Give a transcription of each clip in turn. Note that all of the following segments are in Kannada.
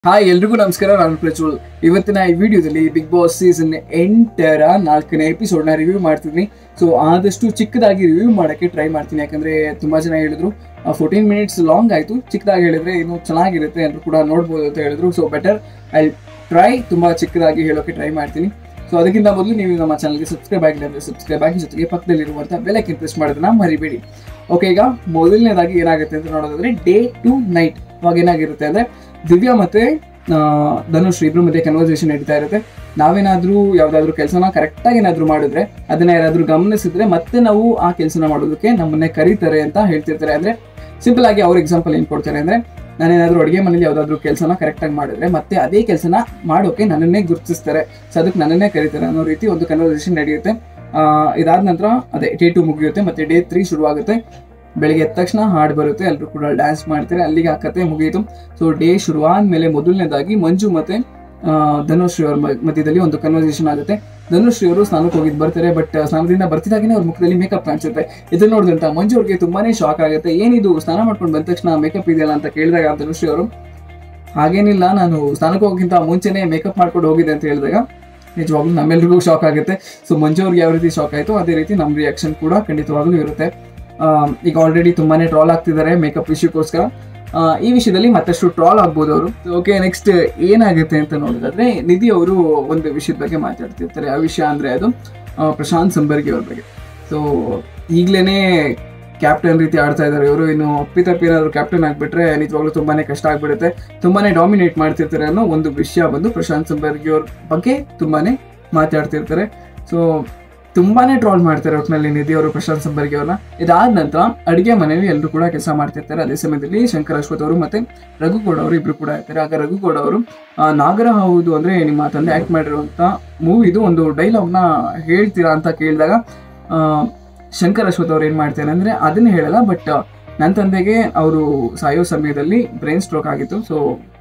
ಹಾಯ್ ಎಲ್ರಿಗೂ ನಮಸ್ಕಾರ ನಾನು ಪ್ರಜ್ವಲ್ ಇವತ್ತಿನ ಈ ವಿಡಿಯೋದಲ್ಲಿ ಬಿಗ್ ಬಾಸ್ ಸೀಸನ್ ಎಂಟರ ನಾಲ್ಕನೇ ಎಪಿಸೋಡ್ನ ರಿವ್ಯೂ ಮಾಡ್ತೀನಿ ಸೊ ಆದಷ್ಟು ಚಿಕ್ಕದಾಗಿ ರಿವ್ಯೂ ಮಾಡೋಕ್ಕೆ ಟ್ರೈ ಮಾಡ್ತೀನಿ ಯಾಕಂದ್ರೆ ತುಂಬಾ ಜನ ಹೇಳಿದ್ರು ಫೋರ್ಟೀನ್ ಮಿನಿಟ್ಸ್ ಲಾಂಗ್ ಆಯಿತು ಚಿಕ್ಕದಾಗಿ ಹೇಳಿದ್ರೆ ಇನ್ನೂ ಚೆನ್ನಾಗಿರುತ್ತೆ ಎಲ್ಲರೂ ಕೂಡ ನೋಡ್ಬೋದು ಅಂತ ಹೇಳಿದ್ರು ಸೊ ಬೆಟರ್ ಐ ಟ್ರೈ ತುಂಬ ಚಿಕ್ಕದಾಗಿ ಹೇಳೋಕ್ಕೆ ಟ್ರೈ ಮಾಡ್ತೀನಿ ಸೊ ಅದಕ್ಕಿಂತ ಮೊದಲು ನೀವು ನಮ್ಮ ಚಾನಲ್ಗೆ ಸಬ್ಸ್ಕ್ರೈಬ್ ಆಗಿಲ್ಲ ಅಂದರೆ ಸಬ್ಸ್ಕ್ರೈಬ್ ಆಗಿ ಜೊತೆಗೆ ಪಕ್ಕದಲ್ಲಿರುವಂಥ ಬೆಲಕ್ಕೆ ಪ್ರೆಸ್ ಮಾಡೋದನ್ನ ಮರಿಬೇಡಿ ಓಕೆ ಈಗ ಮೊದಲನೇದಾಗಿ ಏನಾಗುತ್ತೆ ಅಂತ ನೋಡೋದಾದ್ರೆ ಡೇ ಟು ನೈಟ್ ಅವಾಗ ಏನಾಗಿರುತ್ತೆ ಅಂದರೆ ದಿವ್ಯಾ ಮತ್ತೆ ಆ, ಧನುಷ್ ಇಬ್ರು ಮಧ್ಯೆ ಕನ್ವರ್ಸೇಷನ್ ನಡೀತಾ ಇರುತ್ತೆ ನಾವೇನಾದ್ರೂ ಯಾವ್ದಾದ್ರು ಕೆಲಸನ ಕರೆಕ್ಟಾಗಿ ಏನಾದ್ರು ಮಾಡಿದ್ರೆ ಅದನ್ನ ಯಾರಾದ್ರೂ ಗಮನಿಸಿದ್ರೆ ಮತ್ತೆ ನಾವು ಆ ಕೆಲಸನ ಮಾಡೋದಕ್ಕೆ ನಮ್ಮನ್ನೇ ಕರೀತಾರೆ ಅಂತ ಹೇಳ್ತಿರ್ತಾರೆ ಅಂದ್ರೆ ಸಿಂಪಲ್ ಆಗಿ ಅವ್ರ ಎಕ್ಸಾಂಪಲ್ ಏನ್ ಕೊಡ್ತಾರೆ ಅಂದ್ರೆ ನಾನೇನಾದ್ರೂ ಅಡುಗೆ ಮನೇಲಿ ಯಾವ್ದಾದ್ರು ಕೆಲಸನ ಕರೆಕ್ಟಾಗಿ ಮಾಡಿದ್ರೆ ಮತ್ತೆ ಅದೇ ಕೆಲಸನ ಮಾಡೋಕೆ ನನ್ನನ್ನೇ ಗುರುತಿಸ್ತಾರೆ ಸೊ ಅದಕ್ಕೆ ನನ್ನನ್ನೇ ಕರೀತಾರೆ ಅನ್ನೋ ರೀತಿ ಒಂದು ಕನ್ವರ್ಸೇಷನ್ ನಡೆಯುತ್ತೆ ಆ, ಇದಾದ ನಂತರ ಅದೇ ಡೇ ಟು ಮುಗಿಯುತ್ತೆ ಮತ್ತೆ ಡೇ ತ್ರೀ ಶುರುವಾಗುತ್ತೆ ಬೆಳಿಗ್ಗೆ ಎದ್ದ ತಕ್ಷಣ ಹಾಡು ಬರುತ್ತೆ ಎಲ್ಲರೂ ಕೂಡ ಡ್ಯಾನ್ಸ್ ಮಾಡ್ತಾರೆ ಅಲ್ಲಿಗೆ ಆ ಕತೆ ಮುಗಿಯಿತು ಸೊ ಡೇ ಶುರುವಾದ್ಮೇಲೆ ಮೊದಲನೇದಾಗಿ ಮಂಜು ಮತ್ತೆ ಆ, ಧನುಶ್ರೀ ಅವ್ರ ಮ- ಮಧ್ಯದಲ್ಲಿ ಒಂದು ಕನ್ವರ್ಸೇಷನ್ ಆಗುತ್ತೆ ಧನುಶ್ರೀ ಅವರು ಸ್ನಾನಕ್ಕೆ ಹೋಗಿದ್ದು ಬರ್ತಾರೆ ಬಟ್ ಸ್ನಾನದಿಂದ ಬರ್ತಿದ್ದಾಗನೇ ಅವ್ರ ಮುಖದಲ್ಲಿ ಮೇಕಪ್ ಕಾಣಿಸುತ್ತೆ ಇದನ್ನ ನೋಡಿದಂತ ಮಂಜು ಅವ್ರಿಗೆ ತುಂಬಾನೇ ಶಾಕ್ ಆಗುತ್ತೆ ಏನಿದು ಸ್ನಾನ ಮಾಡ್ಕೊಂಡು ಬಂದ ತಕ್ಷಣ ಮೇಕಪ್ ಇದೆಯಲ್ಲ ಅಂತ ಕೇಳಿದಾಗ ಧನುಶ್ರೀ ಅವರು ಹಾಗೇನಿಲ್ಲ ನಾನು ಸ್ನಾನಕ್ಕೆ ಹೋಗೋಕ್ಕಿಂತ ಮುಂಚೆನೇ ಮೇಕಪ್ ಮಾಡ್ಕೊಂಡು ಹೋಗಿದ್ದೆ ಅಂತ ಹೇಳಿದಾಗ ನಿಜವಾಗ್ಲೂ ನಮ್ಮೆಲ್ರಿಗೂ ಶಾಕ್ ಆಗುತ್ತೆ ಸೊ ಮಂಜು ಅವ್ರಿಗೆ ಯಾವ ರೀತಿ ಶಾಕ್ ಆಯಿತು ಅದೇ ರೀತಿ ನಮ್ಮ ರಿಯಾಕ್ಷನ್ ಕೂಡ ಖಂಡಿತವಾಗ್ಲೂ ಇರುತ್ತೆ ಆ, ಈಗ ಆಲ್ರೆಡಿ ತುಂಬಾನೇ ಟ್ರಾಲ್ ಆಗ್ತಿದ್ದಾರೆ ಮೇಕಪ್ ವಿಷಯಕ್ಕೋಸ್ಕರ ಆ, ಈ ವಿಷಯದಲ್ಲಿ ಮತ್ತಷ್ಟು ಟ್ರಾಲ್ ಆಗ್ಬೋದು ಅವರು ಓಕೆ ನೆಕ್ಸ್ಟ್ ಏನಾಗುತ್ತೆ ಅಂತ ನೋಡೋದಾದ್ರೆ ನಿಧಿ ಅವರು ಒಂದು ವಿಷಯದ ಬಗ್ಗೆ ಮಾತಾಡ್ತಿರ್ತಾರೆ ಆ ವಿಷಯ ಅಂದ್ರೆ ಅದು ಆ, ಪ್ರಶಾಂತ್ ಸಂಬರ್ಗಿ ಅವ್ರ ಬಗ್ಗೆ ಸೊ ಈಗ್ಲೇನೆ ಕ್ಯಾಪ್ಟನ್ ರೀತಿ ಆಡ್ತಾ ಇದ್ದಾರೆ ಇವರು ಇನ್ನು ಅಪ್ಪಿತಪ್ಪಿ ಏನಾದ್ರು ಕ್ಯಾಪ್ಟನ್ ಆಗ್ಬಿಟ್ರೆ ನಿಜವಾಗ್ಲೂ ತುಂಬಾನೇ ಕಷ್ಟ ಆಗ್ಬಿಡುತ್ತೆ ತುಂಬಾನೇ ಡಾಮಿನೇಟ್ ಮಾಡ್ತಿರ್ತಾರೆ ಅನ್ನೋ ಒಂದು ವಿಷಯ ಬಂದು ಪ್ರಶಾಂತ್ ಸಂಬರ್ಗಿ ಅವ್ರ ಬಗ್ಗೆ ತುಂಬಾನೇ ಮಾತಾಡ್ತಿರ್ತಾರೆ ಸೊ ತುಂಬಾನೇ ಟ್ರಾಲ್ ಮಾಡ್ತಾರೆ ಒಟ್ಟಿನಲ್ಲಿ ನಿಧಿ ಅವರು ಪ್ರಶಾಂತ್ ಸಂಬರ್ಗಿ ಅವ್ರನ್ನ ಇದಾದ ನಂತರ ಅಡಿಗೆ ಮನೆಯಲ್ಲಿ ಎಲ್ಲರೂ ಕೂಡ ಕೆಲಸ ಮಾಡ್ತಿರ್ತಾರೆ ಅದೇ ಸಮಯದಲ್ಲಿ ಶಂಕರ್ ಅಶ್ವಥ್ ಅವರು ಮತ್ತೆ ರಘುಗೌಡ ಅವರು ಇಬ್ರು ಕೂಡ ಇರ್ತಾರೆ ಆಗ ರಘುಗೌಡ ಅವರು ಆ, ನಾಗರ ಹೌದು ಅಂದ್ರೆ ನಿಮ್ಮ ತಂದೆ ಆಕ್ಟ್ ಮಾಡಿರುವಂತ ಮೂವಿದು ಒಂದು ಡೈಲಾಗ್ನ ಹೇಳ್ತೀರಾ ಅಂತ ಕೇಳಿದಾಗ ಆ, ಶಂಕರ್ ಅಶ್ವಥ್ ಅವ್ರು ಏನ್ ಮಾಡ್ತಾರೆ ಅಂದ್ರೆ ಅದನ್ನ ಹೇಳಲ್ಲ ಬಟ್ ನನ್ನ ತಂದೆಗೆ ಅವರು ಸಾಯೋ ಸಮಯದಲ್ಲಿ ಬ್ರೈನ್ ಸ್ಟ್ರೋಕ್ ಆಗಿತ್ತು ಸೊ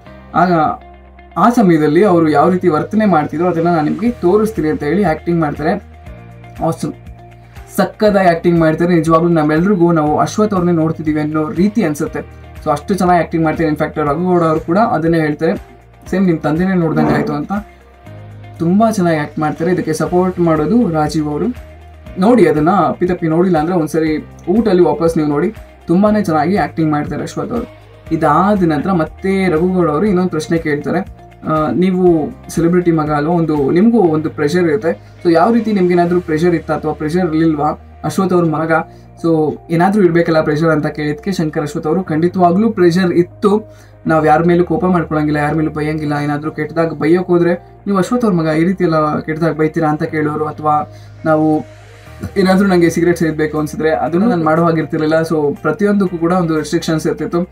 ಆಗ ಆ ಸಮಯದಲ್ಲಿ ಅವರು ಯಾವ ರೀತಿ ವರ್ತನೆ ಮಾಡ್ತಿದ್ರು ಅದನ್ನ ನಾನು ನಿಮಗೆ ತೋರಿಸ್ತೀನಿ ಅಂತ ಹೇಳಿ ಆಕ್ಟಿಂಗ್ ಮಾಡ್ತಾರೆ ಆಸಮ್ ಸಕ್ಕದಾಗಿ ಆಕ್ಟಿಂಗ್ ಮಾಡ್ತಾರೆ ನಿಜವಾಗ್ಲೂ ನಮ್ಮೆಲ್ರಿಗೂ ನಾವು ಅಶ್ವಥ್ ಅವ್ರನ್ನೇ ನೋಡ್ತಿದೀವಿ ಅನ್ನೋ ರೀತಿ ಅನ್ಸುತ್ತೆ ಸೊ ಅಷ್ಟು ಚೆನ್ನಾಗಿ ಆಕ್ಟಿಂಗ್ ಮಾಡ್ತಾರೆ ಇನ್ಫ್ಯಾಕ್ಟ್ ರಘುಗೌಡ ಅವರು ಕೂಡ ಅದನ್ನೇ ಹೇಳ್ತಾರೆ ಸೇಮ್ ನಿಮ್ಮ ತಂದೆನೇ ನೋಡ್ದಂಗೆ ಆಯ್ತು ಅಂತ ತುಂಬಾ ಚೆನ್ನಾಗಿ ಆಕ್ಟ್ ಮಾಡ್ತಾರೆ ಇದಕ್ಕೆ ಸಪೋರ್ಟ್ ಮಾಡೋದು ರಾಜೀವ್ ಅವರು ನೋಡಿ ಅದನ್ನ ಅಪ್ಪಿತಪ್ಪಿ ನೋಡಿಲ್ಲ ಅಂದ್ರೆ ಒಂದ್ಸರಿ ಊಟಲ್ಲಿ ವಾಪಸ್ ನೀವು ನೋಡಿ ತುಂಬಾನೇ ಚೆನ್ನಾಗಿ ಆಕ್ಟಿಂಗ್ ಮಾಡ್ತಾರೆ ಅಶ್ವಥ್ ಅವರು ಇದಾದ ನಂತರ ಮತ್ತೆ ರಘುಗೌಡ ಅವರು ಇನ್ನೊಂದು ಪ್ರಶ್ನೆ ಕೇಳ್ತಾರೆ ಆ, ನೀವು ಸೆಲೆಬ್ರಿಟಿ ಮಗ ಅಲ್ವಾ ಒಂದು ನಿಮಗೂ ಒಂದು ಪ್ರೆಷರ್ ಇರುತ್ತೆ ಸೊ ಯಾವ ರೀತಿ ನಿಮ್ಗೆ ಏನಾದರೂ ಪ್ರೆಷರ್ ಇತ್ತಾ ಅಥವಾ ಪ್ರೆಷರ್ ಇರ್ಲಿಲ್ವಾ ಅಶ್ವಥ್ ಅವ್ರ ಮಗ ಸೊ ಏನಾದರೂ ಇರಬೇಕಲ್ಲ ಪ್ರೆಷರ್ ಅಂತ ಕೇಳಿದ್ಕೆ ಶಂಕರ್ ಅಶ್ವಥ್ ಅವರು ಖಂಡಿತವಾಗ್ಲೂ ಪ್ರೆಷರ್ ಇತ್ತು ನಾವು ಯಾರ ಮೇಲೂ ಕೋಪ ಮಾಡ್ಕೊಳಂಗಿಲ್ಲ ಯಾರ ಮೇಲೂ ಬೈಯಂಗಿಲ್ಲ ಏನಾದರೂ ಕೆಟ್ಟದಾಗ ಬೈಯೋಕೆ ಹೋದ್ರೆ ನೀವು ಅಶ್ವಥ್ ಅವ್ರ ಮಗ ಈ ರೀತಿ ಎಲ್ಲ ಕೆಟ್ಟದಾಗ ಬೈತೀರಾ ಅಂತ ಕೇಳೋರು ಅಥವಾ ನಾವು ಏನಾದರೂ ನನಗೆ ಸಿಗರೇಟ್ ಸೇದಬೇಕು ಅನ್ಸಿದ್ರೆ ಅದನ್ನು ನಾನು ಮಾಡೋ ಹಾಗಿರ್ತಿರ್ಲಿಲ್ಲ ಸೊ ಪ್ರತಿಯೊಂದಕ್ಕೂ ಕೂಡ ಒಂದು ರೆಸ್ಟ್ರಿಕ್ಷನ್ಸ್ ಇರ್ತಿತ್ತು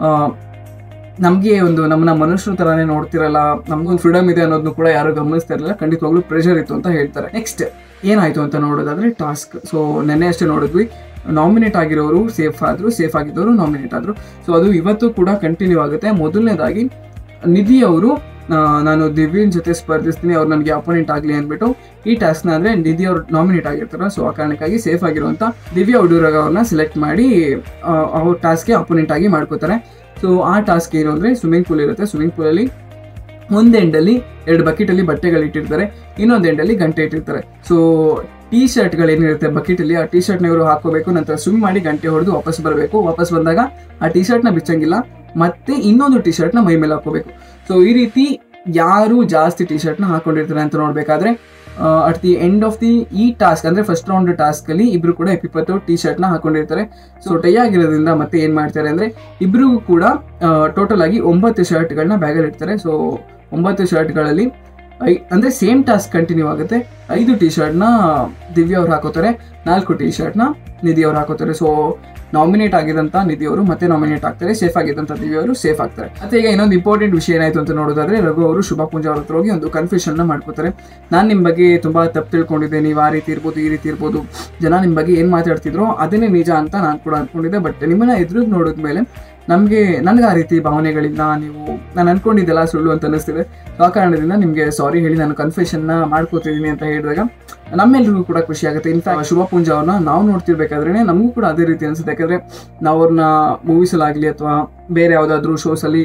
ನಮಗೆ ಒಂದು ನಮ್ಮನ್ನ ಮನುಷ್ಯರ ತರಾನೇ ನೋಡ್ತಿರಲ್ಲ ನಮ್ಗೊಂದು ಫ್ರೀಡಮ್ ಇದೆ ಅನ್ನೋದನ್ನು ಕೂಡ ಯಾರು ಗಮನಿಸ್ತಾ ಇರಲಿಲ್ಲ ಖಂಡಿತವಾಗ್ಲೂ ಪ್ರೆಷರ್ ಇತ್ತು ಅಂತ ಹೇಳ್ತಾರೆ ನೆಕ್ಸ್ಟ್ ಏನಾಯ್ತು ಅಂತ ನೋಡೋದಾದ್ರೆ ಟಾಸ್ಕ್ ಸೊ ನೆನ್ನೆ ಅಷ್ಟೇ ನೋಡಿದ್ವಿ ನಾಮಿನೇಟ್ ಆಗಿರೋರು ಸೇಫ್ ಆದ್ರು ಸೇಫ್ ಆಗಿದ್ದವರು ನಾಮಿನೇಟ್ ಆದ್ರು ಸೊ ಅದು ಇವತ್ತು ಕೂಡ ಕಂಟಿನ್ಯೂ ಆಗುತ್ತೆ ಮೊದಲನೇದಾಗಿ ನಿಧಿ ಅವರು ನಾನು ದಿವ್ಯನ್ ಜೊತೆ ಸ್ಪರ್ಧಿಸ್ತೀನಿ ಅವ್ರು ನನಗೆ ಅಪೋನೆಂಟ್ ಆಗಲಿ ಅಂದ್ಬಿಟ್ಟು ಈ ಟಾಸ್ಕ್ನ ಅಂದ್ರೆ ನಿಧಿ ಅವ್ರು ನಾಮಿನೇಟ್ ಆಗಿರ್ತಾರೆ ಸೊ ಆ ಕಾರಣಕ್ಕಾಗಿ ಸೇಫ್ ಆಗಿರುವಂತ ದಿವ್ಯಾ ಉಡೂರಾಗ ಅವ್ರನ್ನ ಸೆಲೆಕ್ಟ್ ಮಾಡಿ ಆ, ಅವ್ರ ಟಾಸ್ಕ್ಗೆ ಅಪೋನೆಂಟ್ ಆಗಿ ಮಾಡ್ಕೋತಾರೆ ಸೊ ಆ ಟಾಸ್ಕ್ ಏನು ಅಂದ್ರೆ ಸ್ವಿಮ್ಮಿಂಗ್ ಪೂಲ್ ಇರುತ್ತೆ ಸ್ವಿಮ್ಮಿಂಗ್ ಪೂಲಲ್ಲಿ ಒಂದು ಎಂಡಲ್ಲಿ ಎರಡು ಬಕೆಟಲ್ಲಿ ಬಟ್ಟೆಗಳು ಇಟ್ಟಿರ್ತಾರೆ ಇನ್ನೊಂದು ಎಂಡಲ್ಲಿ ಗಂಟೆ ಇಟ್ಟಿರ್ತಾರೆ ಸೊ ಟೀ ಶರ್ಟ್ಗಳು ಏನಿರುತ್ತೆ ಬಕೆಟಲ್ಲಿ ಆ ಟೀ ಶರ್ಟ್ನ ಇವರು ಹಾಕೋಬೇಕು ನಂತರ ಸ್ವಿಮ್ ಮಾಡಿ ಗಂಟೆ ಹೊಡೆದು ವಾಪಸ್ ಬರಬೇಕು ವಾಪಸ್ ಬಂದಾಗ ಆ ಟೀ ಶರ್ಟ್ನ ಬಿಚ್ಚಂಗಿಲ್ಲ ಮತ್ತೆ ಇನ್ನೊಂದು ಟೀ ಶರ್ಟ್ನ ಮೈ ಮೇಲೆ ಹಾಕೋಬೇಕು ಸೊ ಈ ರೀತಿ ಯಾರು ಜಾಸ್ತಿ ಟೀ ಶರ್ಟ್ನ ಹಾಕೊಂಡಿರ್ತಾರೆ ಅಂತ ನೋಡ್ಬೇಕಾದ್ರೆ at the end of the ಈ ಟಾಸ್ಕ್ ಅಂದ್ರೆ ಫಸ್ಟ್ ರೌಂಡ್ ಟಾಸ್ಕ್ ಅಲ್ಲಿ ಇಬ್ರು ಕೂಡ ಇಪ್ಪತ್ತು ಟೀ ಶರ್ಟ್ನ ಹಾಕೊಂಡಿರ್ತಾರೆ ಸೊ ಟೈ ಆಗಿರೋದ್ರಿಂದ ಮತ್ತೆ ಏನ್ ಮಾಡ್ತಾರೆ ಅಂದ್ರೆ ಇಬ್ರಿಗೂ ಕೂಡ ಟೋಟಲ್ ಆಗಿ ಒಂಬತ್ತು ಶರ್ಟ್ಗಳನ್ನ ಬ್ಯಾಗಲ್ಲಿ ಇಡ್ತಾರೆ ಸೊ ಒಂಬತ್ತು ಶರ್ಟ್ಗಳಲ್ಲಿ ಐ ಅಂದ್ರೆ ಸೇಮ್ ಟಾಸ್ಕ್ ಕಂಟಿನ್ಯೂ ಆಗುತ್ತೆ ಐದು ಟಿ ಶರ್ಟ್ನ ದಿವ್ಯ ಅವ್ರು ಹಾಕೋತಾರೆ ನಾಲ್ಕು ಟಿ ಶರ್ಟ್ನ ನಿಧಿ ಅವ್ರು ಹಾಕೋತಾರೆ ಸೊ ನಾಮಿನೇಟ್ ಆಗಿದಂತ ನಿಧಿ ಅವರು ಮತ್ತೆ ನಾಮಿನೇಟ್ ಆಗ್ತಾರೆ ಸೇಫ್ ಆಗಿದ್ದಂತ ದಿವ್ಯ ಅವರು ಸೇಫ್ ಆಗ್ತಾರೆ ಮತ್ತೆ ಈಗ ಇನ್ನೊಂದು ಇಂಪಾರ್ಟೆಂಟ್ ವಿಷಯ ಏನಾಯ್ತು ಅಂತ ನೋಡೋದಾದ್ರೆ ರಘು ಅವರು ಶುಭಾ ಪೂಜಾ ಅವ್ರ ಹತ್ರ ಹೋಗಿ ಒಂದು ಕನ್ಫ್ಯೂಷನ್ ನ ಮಾಡ್ಕೋತಾರೆ ನಾನು ನಿಮ್ಮ ಬಗ್ಗೆ ತುಂಬಾ ತಪ್ಪು ತಿಳ್ಕೊಂಡಿದ್ದೆ ನೀವು ಆ ರೀತಿ ಇರ್ಬೋದು ಈ ರೀತಿ ಇರ್ಬೋದು ಜನ ನಿಮ್ಮ ಬಗ್ಗೆ ಏನ್ ಮಾತಾಡ್ತಿದ್ರು ಅದನ್ನೇ ನಿಜ ಅಂತ ನಾನು ಕೂಡ ಅನ್ಕೊಂಡಿದ್ದೆ ಬಟ್ ನಿಮ್ಮನ್ನ ಎದುರು ನೋಡಿದ್ಮೇಲೆ ನಮಗೆ ನನಗೆ ಆ ರೀತಿ ಭಾವನೆಗಳಿಲ್ಲ ನೀವು ನಾನು ಅನ್ಕೊಂಡಿದ್ದೆಲ್ಲ ಸುಳ್ಳು ಅಂತ ಅನಿಸ್ತಿದೆ ಸೊ ಆ ಕಾರಣದಿಂದ ನಿಮಗೆ ಸಾರಿ ಹೇಳಿ ನಾನು ಕನ್ಫೆಷನ್ನ ಮಾಡ್ಕೋತಿದ್ದೀನಿ ಅಂತ ಹೇಳಿದಾಗ ನಮ್ಮೆಲ್ರಿಗೂ ಕೂಡ ಖುಷಿ ಆಗುತ್ತೆ ಇನ್ಫ್ಯಾಕ್ಟ್ ಶುಭ ಪೂಂಜ ಅವ್ರನ್ನ ನಾವು ನೋಡ್ತಿರ್ಬೇಕಾದ್ರೆ ನಮಗೂ ಕೂಡ ಅದೇ ರೀತಿ ಅನ್ಸುತ್ತೆ ಯಾಕಂದ್ರೆ ನಾವು ಅವ್ರನ್ನ ಮೂವೀಸಲ್ಲಾಗಲಿ ಅಥವಾ ಬೇರೆ ಯಾವುದಾದ್ರೂ ಶೋಸಲ್ಲಿ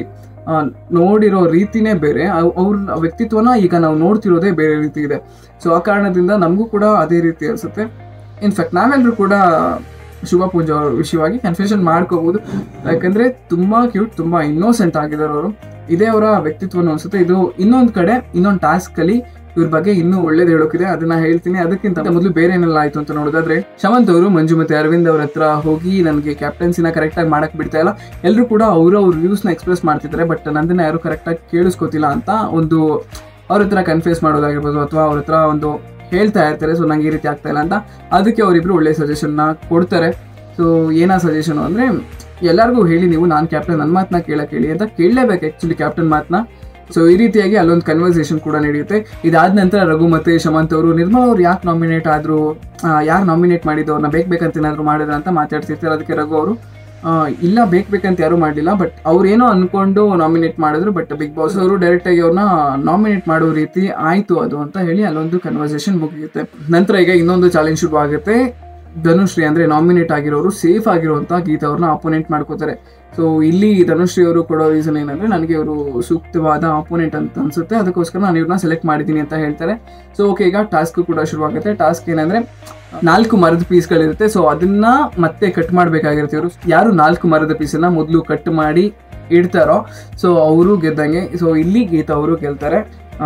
ಆ, ನೋಡಿರೋ ರೀತಿನೇ ಬೇರೆ ಅವ್- ಅವ್ರ ವ್ಯಕ್ತಿತ್ವನ ಈಗ ನಾವು ನೋಡ್ತಿರೋದೇ ಬೇರೆ ರೀತಿ ಇದೆ ಸೊ ಆ ಕಾರಣದಿಂದ ನಮಗೂ ಕೂಡ ಅದೇ ರೀತಿ ಅನಿಸುತ್ತೆ ಇನ್ಫ್ಯಾಕ್ಟ್ ನಾವೆಲ್ಲರೂ ಕೂಡ ಶುಭ ಪೂಜಾ ಅವ್ರ ವಿಷಯವಾಗಿ ಕನ್ಫ್ಯೂಷನ್ ಮಾಡ್ಕೋಬಹುದು ಯಾಕಂದ್ರೆ ತುಂಬಾ ಕ್ಯೂಟ್ ತುಂಬಾ ಇನ್ನೋಸೆಂಟ್ ಆಗಿದ್ದಾರೆ ಅವರು ಇದೇ ಅವರ ವ್ಯಕ್ತಿತ್ವನು ಅನ್ಸುತ್ತೆ ಇದು ಇನ್ನೊಂದ್ ಕಡೆ ಇನ್ನೊಂದು ಟಾಸ್ಕ್ ಅಲ್ಲಿ ಇವ್ರ ಬಗ್ಗೆ ಇನ್ನೂ ಒಳ್ಳೇದು ಹೇಳೋಕಿದೆ ಅದನ್ನ ಹೇಳ್ತೀನಿ ಅದಕ್ಕಿಂತ ಮೊದಲು ಬೇರೆ ಏನೆಲ್ಲ ಆಯ್ತು ಅಂತ ನೋಡೋದಾದ್ರೆ ಶವಂತ್ ಅವರು ಮಂಜು ಮತ್ತೆ ಅರವಿಂದ್ ಅವ್ರ ಹತ್ರ ಹೋಗಿ ನನಗೆ ಕ್ಯಾಪ್ಟನ್ಸಿನ ಕರೆಕ್ಟ್ ಆಗಿ ಮಾಡಕ್ ಬಿಡ್ತಾ ಇಲ್ಲ ಎಲ್ಲರೂ ಕೂಡ ಅವರು ಅವ್ರ ವ್ಯೂಸ್ ನ ಎಕ್ಸ್ಪ್ರೆಸ್ ಮಾಡ್ತಿದ್ದಾರೆ ಬಟ್ ನಂದನ್ನ ಯಾರು ಕರೆಕ್ಟ್ ಆಗಿ ಕೇಳಿಸ್ಕೊತಿಲ್ಲ ಅಂತ ಒಂದು ಅವ್ರ ಹತ್ರ ಕನ್ಫ್ಯೂಸ್ ಮಾಡೋದಾಗಿರ್ಬೋದು ಅಥವಾ ಅವ್ರ ಹತ್ರ ಒಂದು ಹೇಳ್ತಾ ಇರ್ತಾರೆ ಸೊ ನಂಗೆ ಈ ರೀತಿ ಆಗ್ತಾ ಇಲ್ಲ ಅಂತ ಅದಕ್ಕೆ ಅವರಿಬ್ರು ಒಳ್ಳೆ ಸಜೆಷನ್ನ ಕೊಡ್ತಾರೆ ಸೊ ಏನಾ ಸಜೆಷನ್ ಅಂದ್ರೆ ಎಲ್ಲರಿಗೂ ಹೇಳಿ ನೀವು ನಾನು ಕ್ಯಾಪ್ಟನ್ ನನ್ನ ಮಾತನ್ನ ಕೇಳಕ್ ಹೇಳಿ ಅಂತ ಕೇಳಲೇಬೇಕು ಆಕ್ಚುಲಿ ಕ್ಯಾಪ್ಟನ್ ಮಾತನ್ನ ಸೊ ಈ ರೀತಿಯಾಗಿ ಅಲ್ಲೊಂದು ಕನ್ವರ್ಸೇಷನ್ ಕೂಡ ನಡೆಯುತ್ತೆ ಇದಾದ ನಂತರ ರಘು ಮತ್ತೆ ಶಮಂತ್ ಅವರು ನಿರ್ಮಲಾ ಅವ್ರು ಯಾಕೆ ನಾಮಿನೇಟ್ ಆದ್ರು ಯಾರು ನಾಮಿನೇಟ್ ಮಾಡಿದ್ದು ಅವ್ರನ್ನ ಬೇಕು ಬೇಕಂತ ಏನಾದ್ರು ಮಾಡಿದ್ರ ಅಂತ ಮಾತಾಡ್ತಿರ್ತಾರೆ ಅದಕ್ಕೆ ರಘು ಅವರು ಆ, ಇಲ್ಲ ಬೇಕು ಬೇಕಂತ ಯಾರು ಮಾಡಲಿಲ್ಲ ಬಟ್ ಅವ್ರೇನೋ ಅನ್ಕೊಂಡು ನಾಮಿನೇಟ್ ಮಾಡಿದ್ರು ಬಟ್ ಬಿಗ್ ಬಾಸ್ ಅವರು ಡೈರೆಕ್ಟ್ ಆಗಿ ಅವ್ರನ್ನ ನಾಮಿನೇಟ್ ಮಾಡೋ ರೀತಿ ಆಯ್ತು ಅದು ಅಂತ ಹೇಳಿ ಅಲ್ಲೊಂದು ಕನ್ವರ್ಸೇಷನ್ ಮುಗಿಯುತ್ತೆ ನಂತರ ಈಗ ಇನ್ನೊಂದು ಚಾಲೆಂಜ್ ಶುರು ಆಗುತ್ತೆ ಧನುಶ್ರೀ ಅಂದ್ರೆ ನಾಮಿನೇಟ್ ಆಗಿರೋರು ಸೇಫ್ ಆಗಿರುವಂತ ಗೀತಾ ಅವ್ರನ್ನ ಅಪೋನೆಂಟ್ ಮಾಡ್ಕೋತಾರೆ ಸೊ ಇಲ್ಲಿ ಧನುಶ್ರೀ ಅವರು ಕೊಡೋ ರೀಸನ್ ಏನಂದ್ರೆ ನನಗೆ ಇವರು ಸೂಕ್ತವಾದ ಅಪೋನೆಂಟ್ ಅಂತ ಅನ್ಸುತ್ತೆ ಅದಕ್ಕೋಸ್ಕರ ನಾನು ಇವ್ರನ್ನ ಸೆಲೆಕ್ಟ್ ಮಾಡಿದ್ದೀನಿ ಅಂತ ಹೇಳ್ತಾರೆ ಸೊ ಓಕೆ ಈಗ ಟಾಸ್ಕ್ ಕೂಡ ಶುರುವಾಗುತ್ತೆ ಟಾಸ್ಕ್ ಏನಂದ್ರೆ ನಾಲ್ಕು ಮರದ ಪೀಸ್ಗಳಿರುತ್ತೆ ಸೊ ಅದನ್ನ ಮತ್ತೆ ಕಟ್ ಮಾಡ್ಬೇಕಾಗಿರುತ್ತೆ ಇವರು ಯಾರು ನಾಲ್ಕು ಮರದ ಪೀಸನ್ನ ಮೊದಲು ಕಟ್ ಮಾಡಿ ಇಡ್ತಾರೋ ಸೊ ಅವರು ಗೆದ್ದಂಗೆ ಸೊ ಇಲ್ಲಿ ಗೀತಾ ಅವರು ಗೆಲ್ತಾರೆ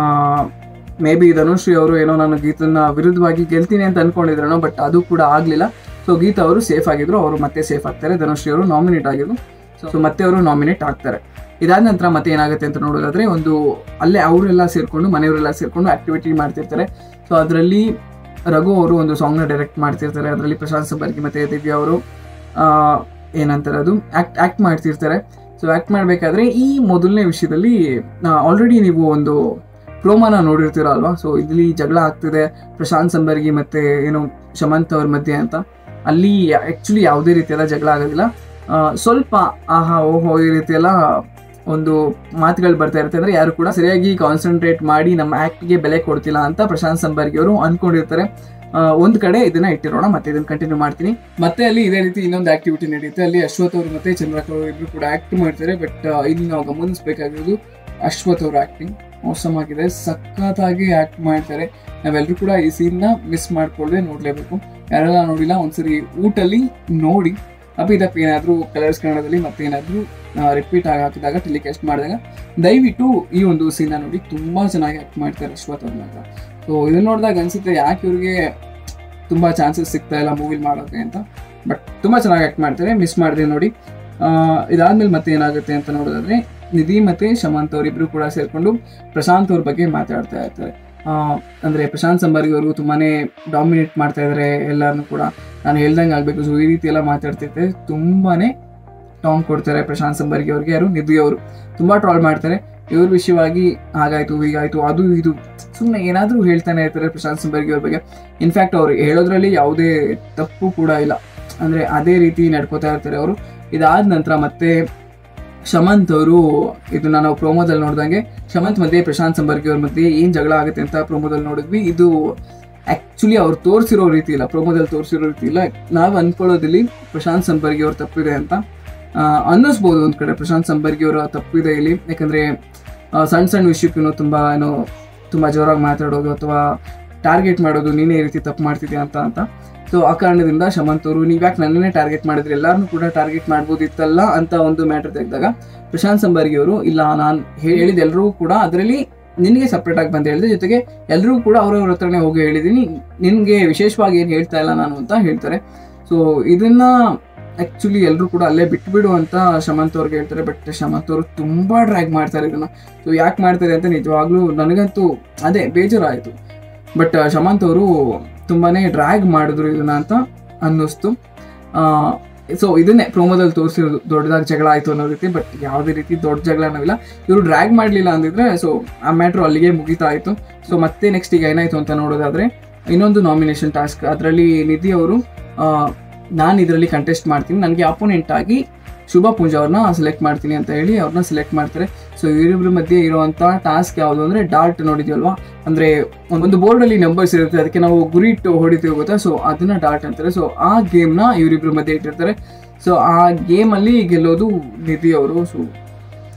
ಮೇ ಬಿ ಧನುಶ್ರೀ ಅವರು ಏನೋ ನಾನು ಗೀತನ ವಿರುದ್ಧವಾಗಿ ಗೆಲ್ತೀನಿ ಅಂತ ಅನ್ಕೊಂಡಿದ್ರೇನೋ ಬಟ್ ಅದು ಕೂಡ ಆಗ್ಲಿಲ್ಲ ಸೊ ಗೀತಾ ಅವರು ಸೇಫ್ ಆಗಿದ್ರು ಅವರು ಮತ್ತೆ ಸೇಫ್ ಆಗ್ತಾರೆ ಧನುಶ್ರೀ ಅವರು ನಾಮಿನೇಟ್ ಆಗಿದ್ರು ಸೊ ಮತ್ತೆ ಅವರು ನಾಮಿನೇಟ್ ಆಗ್ತಾರೆ ಇದಾದ ನಂತರ ಮತ್ತೆ ಏನಾಗುತ್ತೆ ಅಂತ ನೋಡೋದಾದ್ರೆ ಒಂದು ಅಲ್ಲೇ ಅವರೆಲ್ಲ ಸೇರ್ಕೊಂಡು ಮನೆಯವರೆಲ್ಲ ಸೇರ್ಕೊಂಡು ಆಕ್ಟಿವಿಟಿ ಮಾಡ್ತಿರ್ತಾರೆ ಸೊ ಅದರಲ್ಲಿ ರಘು ಅವರು ಒಂದು ಸಾಂಗ್ನ ಡೈರೆಕ್ಟ್ ಮಾಡ್ತಿರ್ತಾರೆ ಅದರಲ್ಲಿ ಪ್ರಶಾಂತ್ ಸಬ್ಬರ್ಗಿ ಮತ್ತೆ ದಿವ್ಯಾ ಅವರು ಆ, ಏನಂತಾರೆ ಅದು ಆಕ್ಟ್ ಆಕ್ಟ್ ಮಾಡ್ತಿರ್ತಾರೆ ಸೊ ಆಕ್ಟ್ ಮಾಡಬೇಕಾದ್ರೆ ಈ ಮೊದಲನೇ ವಿಷಯದಲ್ಲಿ ಆಲ್ರೆಡಿ ನೀವು ಒಂದು ಪ್ರೋಮಾನ ನೋಡಿರ್ತೀರ ಅಲ್ವಾ ಸೊ ಇಲ್ಲಿ ಜಗಳ ಆಗ್ತಿದೆ ಪ್ರಶಾಂತ್ ಸಂಬರ್ಗಿ ಮತ್ತೆ ಏನು ಶಮಂತ್ ಅವ್ರ ಮಧ್ಯೆ ಅಂತ ಅಲ್ಲಿ ಆಕ್ಚುಲಿ ಯಾವುದೇ ರೀತಿಯೆಲ್ಲ ಜಗಳ ಆಗೋದಿಲ್ಲ ಆ, ಸ್ವಲ್ಪ ಆಹಾ ಓಹೋ ಈ ರೀತಿಯೆಲ್ಲ ಒಂದು ಮಾತುಗಳು ಬರ್ತಾ ಇರುತ್ತೆ ಅಂದ್ರೆ ಯಾರು ಕೂಡ ಸರಿಯಾಗಿ ಕಾನ್ಸಂಟ್ರೇಟ್ ಮಾಡಿ ನಮ್ಮ ಆಕ್ಟ್ಗೆ ಬೆಲೆ ಕೊಡ್ತಿಲ್ಲ ಅಂತ ಪ್ರಶಾಂತ್ ಸಂಬರ್ಗಿ ಅವರು ಅನ್ಕೊಂಡಿರ್ತಾರೆ ಆ, ಒಂದ್ ಕಡೆ ಇದನ್ನ ಇಟ್ಟಿರೋಣ ಮತ್ತೆ ಇದನ್ನ ಕಂಟಿನ್ಯೂ ಮಾಡ್ತೀನಿ ಮತ್ತೆ ಅಲ್ಲಿ ಇದೇ ರೀತಿ ಇನ್ನೊಂದು ಆಕ್ಟಿವಿಟಿ ನಡೆಯುತ್ತೆ ಅಲ್ಲಿ ಅಶ್ವಥ್ ಅವರು ಮತ್ತೆ ಚಂದ್ರಕ್ ಅವರು ಇಬ್ರು ಕೂಡ ಆಕ್ಟ್ ಮಾಡ್ತಾರೆ ಬಟ್ ಇಲ್ಲಿ ನಾವು ಗಮನಿಸಬೇಕಾಗಿರೋದು ಅಶ್ವಥ್ ಅವ್ರ ಆಕ್ಟಿಂಗ್ ಮೋಸಮ್ ಆಗಿದೆ ಸಖತ್ತಾಗಿ ಆಕ್ಟ್ ಮಾಡ್ತಾರೆ ನಾವೆಲ್ಲರೂ ಕೂಡ ಈ ಸೀನ್ನ ಮಿಸ್ ಮಾಡ್ಕೊಳ್ಳದೆ ನೋಡ್ಲೇಬೇಕು ಯಾರೆಲ್ಲ ನೋಡಿಲ್ಲ ಒಂದ್ಸರಿ ಊಟಲ್ಲಿ ನೋಡಿ ಅಪಿತಪ್ಪಿ ಏನಾದರೂ ಕಲರ್ಸ್ ಕನ್ನಡದಲ್ಲಿ ಮತ್ತೆ ಏನಾದರೂ ರಿಪೀಟ್ ಆಗಿ ಹಾಕಿದಾಗ ಟೆಲಿಕಾಸ್ಟ್ ಮಾಡಿದಾಗ ದಯವಿಟ್ಟು ಈ ಒಂದು ಸೀನ ನೋಡಿ ತುಂಬಾ ಚೆನ್ನಾಗಿ ಆಕ್ಟ್ ಮಾಡ್ತಾರೆ ಅಶ್ವಥ್ ಅವ್ರ ಮಾತ್ರ ಸೊ ಇದನ್ನ ನೋಡಿದಾಗ ಅನ್ಸುತ್ತೆ ಯಾಕೆ ಇವ್ರಿಗೆ ತುಂಬಾ ಚಾನ್ಸಸ್ ಸಿಗ್ತಾ ಇಲ್ಲ ಮೂವಿಲ್ ಮಾಡೋಕೆ ಅಂತ ಬಟ್ ತುಂಬಾ ಚೆನ್ನಾಗಿ ಆಕ್ಟ್ ಮಾಡ್ತಾರೆ ಮಿಸ್ ಮಾಡಿದೆ ನೋಡಿ ಆ, ಇದಾದ್ಮೇಲೆ ಮತ್ತೆ ಏನಾಗುತ್ತೆ ಅಂತ ನೋಡೋದಾದ್ರೆ ನಿಧಿ ಮತ್ತೆ ಶಮಂತ್ ಅವರಿಬ್ರು ಕೂಡ ಸೇರ್ಕೊಂಡು ಪ್ರಶಾಂತ್ ಅವ್ರ ಬಗ್ಗೆ ಮಾತಾಡ್ತಾ ಇರ್ತಾರೆ ಆ, ಅಂದ್ರೆ ಪ್ರಶಾಂತ್ ಸಂಬರ್ಗಿ ಅವರು ತುಂಬಾನೇ ಡಾಮಿನೇಟ್ ಮಾಡ್ತಾ ಇದಾರೆ ಎಲ್ಲಾರನ್ನು ಕೂಡ ನಾನು ಹೇಳ್ದಂಗೆ ಆಗ್ಬೇಕು ಸೊ ಈ ರೀತಿ ಎಲ್ಲ ಮಾತಾಡ್ತಿರ್ತಾರೆ ತುಂಬಾನೇ ಟಾಂಗ್ ಕೊಡ್ತಾರೆ ಪ್ರಶಾಂತ್ ಸಂಬರ್ಗಿ ಅವ್ರಿಗೆ ಯಾರು ನಿಧಿ ಅವರು ತುಂಬಾ ಟ್ರಾಲ್ ಮಾಡ್ತಾರೆ ಇವ್ರ ವಿಷಯವಾಗಿ ಹಾಗಾಯ್ತು ಹೀಗಾಯ್ತು ಅದು ಇದು ಸುಮ್ಮನೆ ಏನಾದರೂ ಹೇಳ್ತಾನೆ ಇರ್ತಾರೆ ಪ್ರಶಾಂತ್ ಸಂಬರ್ಗಿ ಅವ್ರ ಬಗ್ಗೆ ಇನ್ಫ್ಯಾಕ್ಟ್ ಅವ್ರು ಹೇಳೋದ್ರಲ್ಲಿ ಯಾವುದೇ ತಪ್ಪು ಕೂಡ ಇಲ್ಲ ಅಂದ್ರೆ ಅದೇ ರೀತಿ ನಡ್ಕೋತಾ ಇರ್ತಾರೆ ಅವರು ಇದಾದ ನಂತರ ಮತ್ತೆ ಶಮಂತ್ ಅವರು ಇದನ್ನ ನಾವು ಪ್ರೋಮೋದಲ್ಲಿ ನೋಡ್ದಂಗೆ ಶಮಂತ್ ಮಧ್ಯೆ ಪ್ರಶಾಂತ್ ಸಂಬರ್ಗಿ ಅವ್ರ ಮಧ್ಯೆ ಏನ್ ಜಗಳ ಆಗುತ್ತೆ ಅಂತ ಪ್ರೋಮೋದಲ್ಲಿ ನೋಡಿದ್ವಿ ಇದು ಆಕ್ಚುಲಿ ಅವ್ರು ತೋರಿಸಿರೋ ರೀತಿ ಇಲ್ಲ ಪ್ರೋಮೋದಲ್ಲಿ ತೋರಿಸಿರೋ ರೀತಿ ಇಲ್ಲ ನಾವು ಅನ್ಕೊಳ್ಳೋದಿಲ್ಲಿ ಪ್ರಶಾಂತ್ ಸಂಬರ್ಗಿ ಅವ್ರ ತಪ್ಪಿದೆ ಅಂತ ಆ, ಅನ್ನಿಸ್ಬೋದು ಒಂದ್ ಕಡೆ ಪ್ರಶಾಂತ್ ಸಂಬರ್ಗಿ ಅವರ ತಪ್ಪಿದೆ ಇಲ್ಲಿ ಯಾಕಂದ್ರೆ ಆ, ಸಣ್ಣ ಸಣ್ಣ ವಿಷಯಕ್ಕೂ ತುಂಬಾ ಏನೋ ತುಂಬಾ ಜೋರಾಗಿ ಮಾತಾಡೋದು ಅಥವಾ ಟಾರ್ಗೆಟ್ ಮಾಡೋದು ನೀನೇ ಈ ರೀತಿ ತಪ್ಪು ಮಾಡ್ತಿದ್ಯಾ ಅಂತ ಅಂತ ಸೊ ಆ ಕಾರಣದಿಂದ ಶಮಂತ್ ಅವರು ನೀವು ಯಾಕೆ ನನ್ನನ್ನೇ ಟಾರ್ಗೆಟ್ ಮಾಡಿದ್ರಿ ಎಲ್ಲಾರನ್ನೂ ಕೂಡ ಟಾರ್ಗೆಟ್ ಮಾಡ್ಬೋದಿತ್ತಲ್ಲ ಅಂತ ಒಂದು ಮ್ಯಾಟರ್ ತೆಗೆದಾಗ ಪ್ರಶಾಂತ್ ಸಂಬರ್ಗಿ ಅವರು ಇಲ್ಲ ನಾನು ಹೇಳಿದ ಎಲ್ಲರೂ ಕೂಡ ಅದರಲ್ಲಿ ನಿನಗೆ ಸಪ್ರೇಟ್ ಆಗಿ ಬಂದು ಹೇಳಿದೆ ಜೊತೆಗೆ ಎಲ್ಲರೂ ಕೂಡ ಅವ್ರವ್ರ ಹತ್ರನೇ ಹೋಗಿ ಹೇಳಿದ್ದೀನಿ ನಿನಗೆ ವಿಶೇಷವಾಗಿ ಏನು ಹೇಳ್ತಾ ಇಲ್ಲ ನಾನು ಅಂತ ಹೇಳ್ತಾರೆ ಸೊ ಇದನ್ನ ಆಕ್ಚುಲಿ ಎಲ್ಲರೂ ಕೂಡ ಅಲ್ಲೇ ಬಿಟ್ಬಿಡು ಅಂತ ಶಮಂತ್ ಅವ್ರಿಗೆ ಹೇಳ್ತಾರೆ ಬಟ್ ಶಮಂತ್ ಅವರು ತುಂಬಾ ಡ್ರ್ಯಾಗ್ ಮಾಡ್ತಾರೆ ಇದನ್ನ ಸೊ ಯಾಕೆ ಮಾಡ್ತಾರೆ ಅಂತ ನಿಜವಾಗ್ಲೂ ನನಗಂತೂ ಅದೇ ಬೇಜಾರಾಯಿತು ಬಟ್ ಶಮಂತ್ ಅವರು ತುಂಬಾನೇ ಡ್ರ್ಯಾಗ್ ಮಾಡಿದ್ರು ಇದನ್ನ ಅಂತ ಅನ್ನಿಸ್ತು ಸೊ ಇದನ್ನೇ ಪ್ರೋಮೋದಲ್ಲಿ ತೋರಿಸಿರೋದು ದೊಡ್ಡದಾಗಿ ಜಗಳ ಆಯ್ತು ಅನ್ನೋ ರೀತಿ ಬಟ್ ಯಾವುದೇ ರೀತಿ ದೊಡ್ಡ ಜಗಳ ಅನ್ನೋವಿಲ್ಲ ಇವರು ಡ್ರ್ಯಾಗ್ ಮಾಡಲಿಲ್ಲ ಅಂದಿದ್ರೆ ಸೊ ಆ ಮ್ಯಾಟ್ರು ಅಲ್ಲಿಗೆ ಮುಗಿತಾ ಇತ್ತು ಸೊ ಮತ್ತೆ ನೆಕ್ಸ್ಟ್ ಈಗ ಏನಾಯ್ತು ಅಂತ ನೋಡೋದಾದ್ರೆ ಇನ್ನೊಂದು ನಾಮಿನೇಷನ್ ಟಾಸ್ಕ್ ಅದರಲ್ಲಿ ನಿಧಿ ಅವರು ನಾನು ಇದರಲ್ಲಿ ಕಂಟೆಸ್ಟ್ ಮಾಡ್ತೀನಿ ನನಗೆ ಅಪೋನೆಂಟ್ ಆಗಿ ಶುಭ ಪೂಜಾ ಅವ್ರನ್ನ ಸೆಲೆಕ್ಟ್ ಮಾಡ್ತೀನಿ ಅಂತ ಹೇಳಿ ಅವ್ರನ್ನ ಸೆಲೆಕ್ಟ್ ಮಾಡ್ತಾರೆ ಸೊ ಇವರಿಬ್ಬರ ಮಧ್ಯೆ ಇರುವಂತ ಟಾಸ್ಕ್ ಯಾವುದು ಅಂದ್ರೆ ಡಾರ್ಟ್ ನೋಡಿದ್ವಲ್ವಾ ಅಂದ್ರೆ ಒಂದು ಬೋರ್ಡ್ ಅಲ್ಲಿ ನಂಬರ್ಸ್ ಇರುತ್ತೆ ಅದಕ್ಕೆ ನಾವು ಗುರಿ ಇಟ್ಟು ಹೊಡಿತೀವಿ ಗೊತ್ತಾ ಸೊ ಅದನ್ನ ಡಾರ್ಟ್ ಅಂತಾರೆ ಸೊ ಆ ಗೇಮ್ ನ ಇವರಿಬ್ಬರ ಮಧ್ಯೆ ಇಟ್ಟಿರ್ತಾರೆ ಸೊ ಆ ಗೇಮ್ ಅಲ್ಲಿ ಗೆಲ್ಲೋದು ನಿಧಿ ಅವರು ಸೊ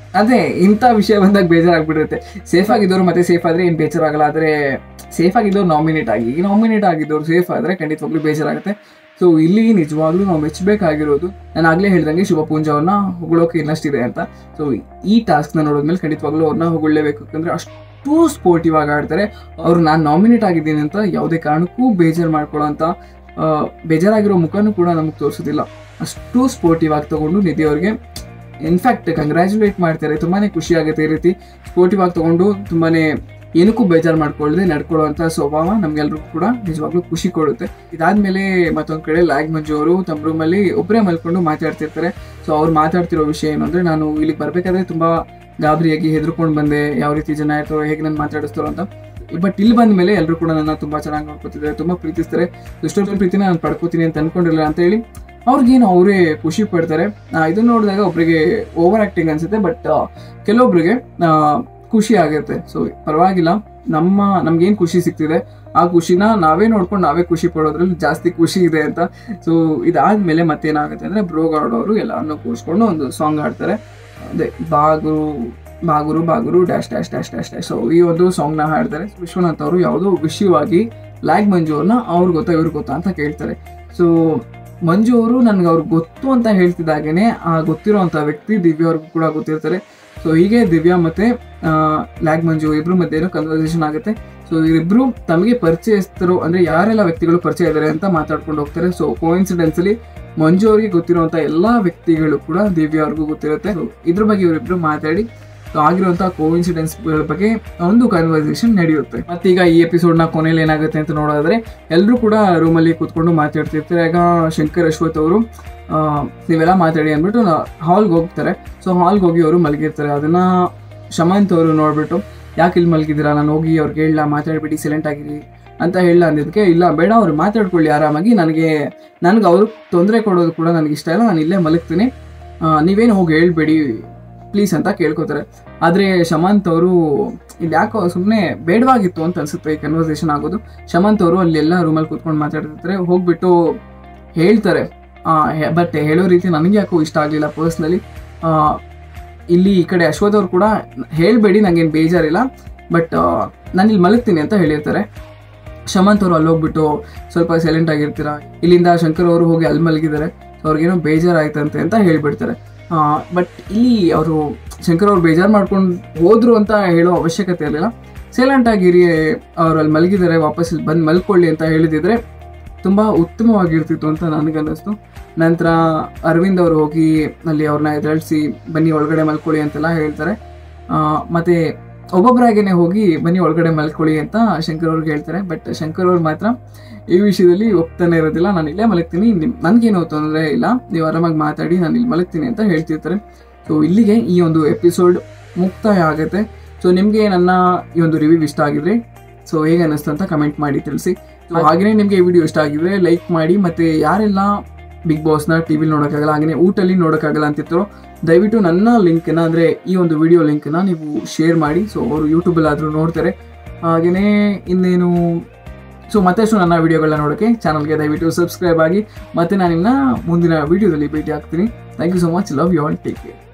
ಅದೇ ಇಂಥ ವಿಷಯ ಬಂದಾಗ ಬೇಜಾರಾಗ್ಬಿಡುತ್ತೆ ಸೇಫ್ ಆಗಿದ್ದವ್ರು ಮತ್ತೆ ಸೇಫ್ ಆದ್ರೆ ಏನು ಬೇಜಾರಾಗಲ್ಲ ಆದರೆ ಸೇಫ್ ಆಗಿದ್ದವ್ರು ನಾಮಿನೇಟ್ ಆಗಿ ನಾಮಿನೇಟ್ ಆಗಿದ್ದವ್ರು ಸೇಫ್ ಆದರೆ ಖಂಡಿತವಾಗ್ಲೂ ಬೇಜಾರಾಗುತ್ತೆ ಸೊ ಇಲ್ಲಿ ನಿಜವಾಗ್ಲೂ ನಾವು ಮೆಚ್ಚಬೇಕಾಗಿರೋದು ನಾನು ಆಗಲೇ ಹೇಳ್ದಂಗೆ ಶುಭ ಪೂಂಜ ಅವ್ರನ್ನ ಹೊಗಳೋಕೆ ಇನ್ನಷ್ಟಿದೆ ಅಂತ ಸೊ ಈ ಟಾಸ್ಕ್ನ ನೋಡಿದ್ಮೇಲೆ ಖಂಡಿತವಾಗ್ಲೂ ಅವ್ರನ್ನ ಹೊಗಳಲೇಬೇಕು ಯಾಕಂದ್ರೆ ಅಷ್ಟು ಸ್ಪೋರ್ಟಿವ್ ಆಗಿ ಆಡ್ತಾರೆ ಅವ್ರು ನಾನು ನಾಮಿನೇಟ್ ಆಗಿದ್ದೀನಿ ಅಂತ ಯಾವುದೇ ಕಾರಣಕ್ಕೂ ಬೇಜಾರು ಮಾಡ್ಕೊಳ್ಳೋ ಅಂತ ಆ, ಬೇಜಾರಾಗಿರೋ ಮುಖನೂ ಕೂಡ ನಮಗೆ ತೋರಿಸೋದಿಲ್ಲ ಅಷ್ಟು ಸ್ಪೋರ್ಟಿವ್ ಆಗಿ ತಗೊಂಡು ನಿಧಿ ಅವ್ರಿಗೆ ಇನ್ಫ್ಯಾಕ್ಟ್ ಕಂಗ್ರ್ಯಾಚುಲೇಟ್ ಮಾಡ್ತಾರೆ ತುಂಬಾನೇ ಖುಷಿ ಆಗುತ್ತೆ ಈ ರೀತಿ ಸ್ಪೋರ್ಟಿವ್ ಆಗಿ ತಗೊಂಡು ತುಂಬಾನೇ ಏನಕ್ಕೂ ಬೇಜಾರು ಮಾಡ್ಕೊಳ್ಳದೆ ನಡ್ಕೊಳ್ಳುವಂಥ ಸ್ವಭಾವ ನಮ್ಗೆಲ್ರಿಗೂ ಕೂಡ ನಿಜವಾಗ್ಲೂ ಖುಷಿ ಕೊಡುತ್ತೆ ಇದಾದ್ಮೇಲೆ ಮತ್ತೊಂದ್ ಕಡೆ ಲ್ಯಾಗ್ ಮಂಜು ಅವರು ತಮ್ಮ ರೂಮಲ್ಲಿ ಒಬ್ಬರೇ ಮಲ್ಕೊಂಡು ಮಾತಾಡ್ತಿರ್ತಾರೆ ಸೊ ಅವ್ರು ಮಾತಾಡ್ತಿರೋ ವಿಷಯ ಏನು ಅಂದ್ರೆ ನಾನು ಇಲ್ಲಿಗೆ ಬರ್ಬೇಕಾದ್ರೆ ತುಂಬಾ ಗಾಬರಿಯಾಗಿ ಹೆದರ್ಕೊಂಡು ಬಂದೆ ಯಾವ ರೀತಿ ಜನ ಇರ್ತಾರೋ ಹೇಗೆ ನಾನು ಮಾತಾಡಿಸ್ತಾರೋ ಅಂತ ಬಟ್ ಇಲ್ಲಿ ಬಂದ ಮೇಲೆ ಎಲ್ಲರೂ ಕೂಡ ನನ್ನ ತುಂಬಾ ಚೆನ್ನಾಗಿ ನೋಡ್ಕೊತಿದ್ದಾರೆ ತುಂಬಾ ಪ್ರೀತಿಸ್ತಾರೆ ಎಷ್ಟೊಂದು ಪ್ರೀತಿನ ನಾನು ಪಡ್ಕೋತೀನಿ ಅಂತ ಅನ್ಕೊಂಡಿರಲಿಲ್ಲ ಅಂತ ಹೇಳಿ ಅವ್ರಿಗೇನು ಅವರೇ ಖುಷಿ ಪಡ್ತಾರೆ ಆ, ಇದನ್ನ ನೋಡಿದಾಗ ಒಬ್ರಿಗೆ ಓವರ್ ಆಕ್ಟಿಂಗ್ ಅನ್ಸುತ್ತೆ ಬಟ್ ಕೆಲವೊಬ್ರಿಗೆ ಆ, ಖುಷಿ ಆಗುತ್ತೆ ಸೊ ಪರವಾಗಿಲ್ಲ ನಮ್ಮ ನಮ್ಗೇನ್ ಖುಷಿ ಸಿಗ್ತಿದೆ ಆ ಖುಷಿನ ನಾವೇ ನೋಡ್ಕೊಂಡು ನಾವೇ ಖುಷಿ ಪಡೋದ್ರಲ್ಲಿ ಜಾಸ್ತಿ ಖುಷಿ ಇದೆ ಅಂತ ಸೊ ಇದಾದ್ಮೇಲೆ ಮತ್ತೇನಾಗುತ್ತೆ ಅಂದ್ರೆ ಬ್ರೋಗಾರ್ಡ್ ಅವರು ಎಲ್ಲರನ್ನು ಕೂರಿಸ್ಕೊಂಡು ಒಂದು ಸಾಂಗ್ ಆಡ್ತಾರೆ ಅದೇ ಬಾಗುರು ಬಾಗುರು ಬಾಗುರು dash dash dash dash dash so ಈ ಒಂದು ಸಾಂಗ್ನ ಹಾಡ್ತಾರೆ ವಿಶ್ವನಾಥ್ ಅವರು ಯಾವುದೋ ವಿಷಯವಾಗಿ ಲ್ಯಾಗ್ ಮಂಜು ಅವ್ರನ್ನ ಅವ್ರಿಗೆ ಗೊತ್ತಾ ಇವ್ರಿಗೆ ಗೊತ್ತಾ ಅಂತ ಕೇಳ್ತಾರೆ ಸೊ ಮಂಜು ಅವರು ನನ್ಗೆ ಅವ್ರಿಗೆ ಗೊತ್ತು ಅಂತ ಹೇಳ್ತಿದ್ದಾಗೇನೆ ಆ ಗೊತ್ತಿರೋಂಥ ವ್ಯಕ್ತಿ ದಿವ್ಯ ಅವ್ರಿಗೂ ಕೂಡ ಗೊತ್ತಿರ್ತಾರೆ ಸೊ ಹೀಗೆ ದಿವ್ಯಾ ಮತ್ತೆ ಆ, ಲ್ಯಾಗ್ ಮಂಜು ಇಬ್ರು ಮಧ್ಯೆ ಏನೋ ಕನ್ವರ್ಸೇಷನ್ ಆಗುತ್ತೆ ಸೊ ಇವರಿಬ್ರು ತಮಗೆ ಪರಿಚಯಸ್ಥರು ಅಂದ್ರೆ ಯಾರೆಲ್ಲ ವ್ಯಕ್ತಿಗಳು ಪರಿಚಯ ಇದ್ದಾರೆ ಅಂತ ಮಾತಾಡ್ಕೊಂಡು ಹೋಗ್ತಾರೆ ಸೊ ಕೋಇನ್ಸಿಡೆನ್ಸ್ ಅಲ್ಲಿ ಮಂಜು ಅವ್ರಿಗೆ ಗೊತ್ತಿರುವಂತ ಎಲ್ಲಾ ವ್ಯಕ್ತಿಗಳು ಕೂಡ ದಿವ್ಯಾ ಅವ್ರಿಗೂ ಗೊತ್ತಿರುತ್ತೆ So, ಇದ್ರ ಬಗ್ಗೆ ಇವರಿಬ್ರು ಮಾತಾಡಿ ಸೊ ಆಗಿರುವಂತಹ ಕೋಇನ್ಸಿಡೆನ್ಸ್ ಬಗ್ಗೆ ಒಂದು ಕನ್ವರ್ಸೇಷನ್ ನಡೆಯುತ್ತೆ ಮತ್ತೀಗ ಈ ಎಪಿಸೋಡ್ ನ ಕೊನೆಯಲ್ಲಿ ಏನಾಗುತ್ತೆ ಅಂತ ನೋಡೋದಾದ್ರೆ ಎಲ್ಲರೂ ಕೂಡ ರೂಮಲ್ಲಿ ಕೂತ್ಕೊಂಡು ಮಾತಾಡ್ತಿರ್ತಾರೆ ಆಗ ಶಂಕರ್ ಅಶ್ವಥ್ ಅವರು ಆ, ನೀವೆಲ್ಲ ಮಾತಾಡಿ ಅಂದ್ಬಿಟ್ಟು ಹಾಲ್ಗೆ ಹೋಗ್ತಾರೆ ಸೊ ಹಾಲ್ಗೆ ಹೋಗಿ ಅವರು ಮಲಗಿರ್ತಾರೆ ಅದನ್ನ ಶಮಂತ್ ಅವರು ನೋಡ್ಬಿಟ್ಟು ಯಾಕೆ ಇಲ್ಲಿ ಮಲಗಿದ್ದೀರಾ ನಾನು ಹೋಗಿ ಅವ್ರಿಗೆ ಹೇಳ ಮಾತಾಡ್ಬಿಡಿ ಸೈಲೆಂಟ್ ಆಗಿರಿ ಅಂತ ಹೇಳ ಅಂದಿದ್ದಕ್ಕೆ ಇಲ್ಲ ಬೇಡ ಅವ್ರು ಮಾತಾಡ್ಕೊಳ್ಳಿ ಆರಾಮಾಗಿ ನನಗೆ ನನಗೆ ಅವ್ರು ತೊಂದರೆ ಕೊಡೋದು ಕೂಡ ನನಗೆ ಇಷ್ಟ ಇಲ್ಲ ನಾನು ಇಲ್ಲೇ ಮಲಗ್ತೀನಿ ಆ, ನೀವೇನು ಹೋಗಿ ಹೇಳ್ಬೇಡಿ ಪ್ಲೀಸ್ ಅಂತ ಕೇಳ್ಕೊತಾರೆ ಆದರೆ ಶಮಂತ್ ಅವರು ಇಲ್ಲಿ ಯಾಕೋ ಸುಮ್ಮನೆ ಬೇಡವಾಗಿತ್ತು ಅಂತ ಅನ್ಸುತ್ತೆ ಈ ಕನ್ವರ್ಸೇಷನ್ ಆಗೋದು ಶಮಂತ್ ಅವರು ಅಲ್ಲೆಲ್ಲ ರೂಮಲ್ಲಿ ಕೂತ್ಕೊಂಡು ಮಾತಾಡ್ತಿರ್ತಾರೆ ಹೋಗ್ಬಿಟ್ಟು ಹೇಳ್ತಾರೆ ಬಟ್ ಹೇಳೋ ರೀತಿ ನನಗೆ ಯಾಕೋ ಇಷ್ಟ ಆಗಲಿಲ್ಲ ಪರ್ಸ್ನಲಿ ಇಲ್ಲಿ ಈ ಕಡೆ ಅಶ್ವಥ್ ಅವ್ರು ಕೂಡ ಹೇಳಬೇಡಿ ನಂಗೇನು ಬೇಜಾರಿಲ್ಲ ಬಟ್ ನಾನು ಇಲ್ಲಿ ಮಲಗ್ತೀನಿ ಅಂತ ಹೇಳಿರ್ತಾರೆ ಶಮಂತ್ ಅವರು ಅಲ್ಲಿ ಹೋಗ್ಬಿಟ್ಟು ಸ್ವಲ್ಪ ಸೈಲೆಂಟ್ ಆಗಿರ್ತೀರಾ ಇಲ್ಲಿಂದ ಶಂಕರ್ ಅವರು ಹೋಗಿ ಅಲ್ಲಿ ಮಲಗಿದ್ದಾರೆ ಸೊ ಅವ್ರಿಗೇನೋ ಬೇಜಾರಾಯ್ತಂತೆ ಅಂತ ಹೇಳ್ಬಿಡ್ತಾರೆ ಬಟ್ ಇಲ್ಲಿ ಅವರು ಶಂಕರ್ ಅವ್ರು ಬೇಜಾರು ಮಾಡ್ಕೊಂಡು ಹೋದ್ರು ಅಂತ ಹೇಳೋ ಅವಶ್ಯಕತೆ ಇರಲಿಲ್ಲ ಸೈಲೆಂಟ್ ಆಗಿರಿ ಅವ್ರು ಅಲ್ಲಿ ಮಲಗಿದ್ದಾರೆ ವಾಪಸ್ ಇಲ್ಲಿ ಬಂದು ಮಲ್ಕೊಳ್ಳಿ ಅಂತ ಹೇಳಿದಿದ್ರೆ ತುಂಬ ಉತ್ತಮವಾಗಿರ್ತಿತ್ತು ಅಂತ ನನಗನ್ನಿಸ್ತು ನಂತರ ಅರವಿಂದ್ ಅವರು ಹೋಗಿ ಅಲ್ಲಿ ಅವ್ರನ್ನ ಎದುರಿಸಿ ಬನ್ನಿ ಒಳಗಡೆ ಮಲ್ಕೊಳ್ಳಿ ಅಂತೆಲ್ಲ ಹೇಳ್ತಾರೆ ಆ, ಮತ್ತೆ ಒಬ್ಬೊಬ್ಬರಾಗೇನೆ ಹೋಗಿ ಬನ್ನಿ ಒಳಗಡೆ ಮಲ್ಕೊಳ್ಳಿ ಅಂತ ಶಂಕರ್ ಅವ್ರಿಗೆ ಹೇಳ್ತಾರೆ ಬಟ್ ಶಂಕರ್ ಅವ್ರು ಮಾತ್ರ ಈ ವಿಷಯದಲ್ಲಿ ಒಪ್ತಾನೆ ಇರೋದಿಲ್ಲ ನಾನು ಇಲ್ಲೇ ಮಲಗ್ತೀನಿ ನಿಮ್ ನನ್ಗೇನು ತೊಂದರೆ ಇಲ್ಲ ನೀವು ಆರಾಮಾಗಿ ಮಾತಾಡಿ ನಾನು ಇಲ್ಲಿ ಮಲಗ್ತೀನಿ ಅಂತ ಹೇಳ್ತಿರ್ತಾರೆ ಸೊ ಇಲ್ಲಿಗೆ ಈ ಒಂದು ಎಪಿಸೋಡ್ ಮುಕ್ತಾಯ ಆಗುತ್ತೆ ಸೊ ನಿಮಗೆ ನನ್ನ ಈ ಒಂದು ರಿವ್ಯೂ ಇಷ್ಟ ಆಗಿದ್ರೆ ಸೊ ಹೇಗೆ ಅನ್ನಿಸ್ತು ಅಂತ ಕಮೆಂಟ್ ಮಾಡಿ ತಿಳಿಸಿ ಸೊ ಹಾಗೆಯೇ ನಿಮಗೆ ಈ ವಿಡಿಯೋ ಇಷ್ಟ ಆಗಿದ್ರೆ ಲೈಕ್ ಮಾಡಿ ಮತ್ತೆ ಯಾರೆಲ್ಲ ಬಿಗ್ ಬಾಸ್ನ ಟಿ ವಿಲಿ ನೋಡೋಕ್ಕಾಗಲ್ಲ ಹಾಗೆಯೇ ಊಟಲ್ಲಿ ನೋಡೋಕ್ಕಾಗಲ್ಲ ಅಂತಿರ್ತಾರೋ ದಯವಿಟ್ಟು ನನ್ನ ಲಿಂಕ್ನ ಅಂದರೆ ಈ ಒಂದು ವಿಡಿಯೋ ಲಿಂಕ್ನ ನೀವು ಶೇರ್ ಮಾಡಿ ಸೊ ಅವರು ಯೂಟ್ಯೂಬಲ್ಲಿ ಆದರೂ ನೋಡ್ತಾರೆ ಹಾಗೆಯೇ ಇನ್ನೇನು ಸೊ ಮತ್ತಷ್ಟು ನನ್ನ ವಿಡಿಯೋಗಳನ್ನ ನೋಡೋಕ್ಕೆ ಚಾನಲ್ಗೆ ದಯವಿಟ್ಟು ಸಬ್ಸ್ಕ್ರೈಬ್ ಆಗಿ ಮತ್ತೆ ನಾನು ನಿಮ್ಮನ್ನ ಮುಂದಿನ ವಿಡಿಯೋದಲ್ಲಿ ಭೇಟಿ ಆಗ್ತೀನಿ thank you so much love you all take care